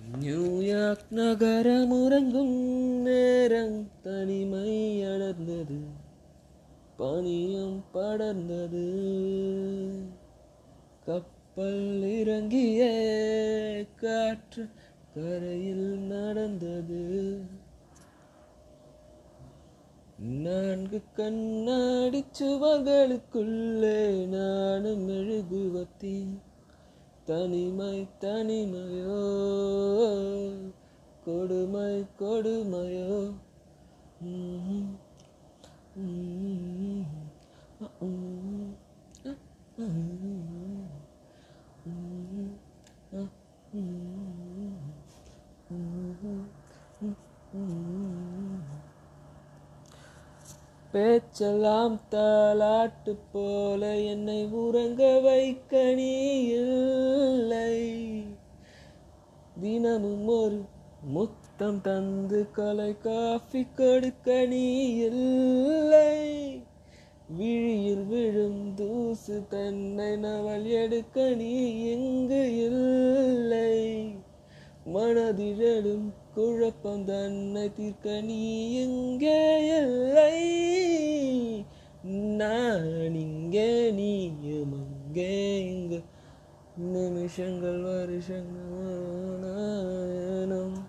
New York நகரம் உறங்கும் நேரம் தனிமை அடர்ந்தது பனியும் படர்ந்தது கப்பல் இறங்கிய காற்று கரையில் நடந்தது நான்கு கண்ணாடி சுவர்களுக்குள்ளே நானும் மெழுகுவத்தி தனிமை தனிமையோ கொடுமை கொடுமையோ ம்ம். ம்ம். ம்ம். ம்ம். பேச்செல்லாம் தாலாட்டு போல என்னை உறங்க வைக்க நீ இல்லை தினமும் ஒரு முத்தம் தந்து கொலை காஃபி கொடுக்க நீ இல்லை விழியில் விழும் தூசு தன்னை நவல் எடுக்க நீ எங்கு இல்லை மனதிலும் குழப்பம் தன்னை தீர்க்க நீ எங்கே இல்லை நான் இங்கே நீயும் அங்கே இங்கு நிமிஷங்கள் வருஷங்கள் நானும்